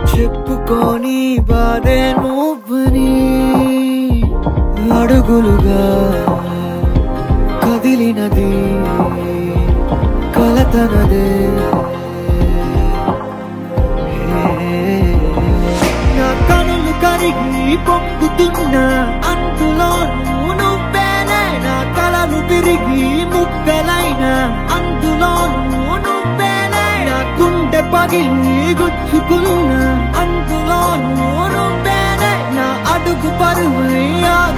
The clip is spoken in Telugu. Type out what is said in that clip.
చెప్పుకొని బాధే నువ్వని అడుగులుగా కదిలినది కలతనదే నా కనులు కరిగి పొంగుతున్నా అందులో నువ్వేనే నా కలలు తిరిగి ముక్కలైన అందులో నువ్వేనే నా గుండె పగిలి గుచ్చుకున్నా అందులో నువ్వేనే నా అడుగు పరువై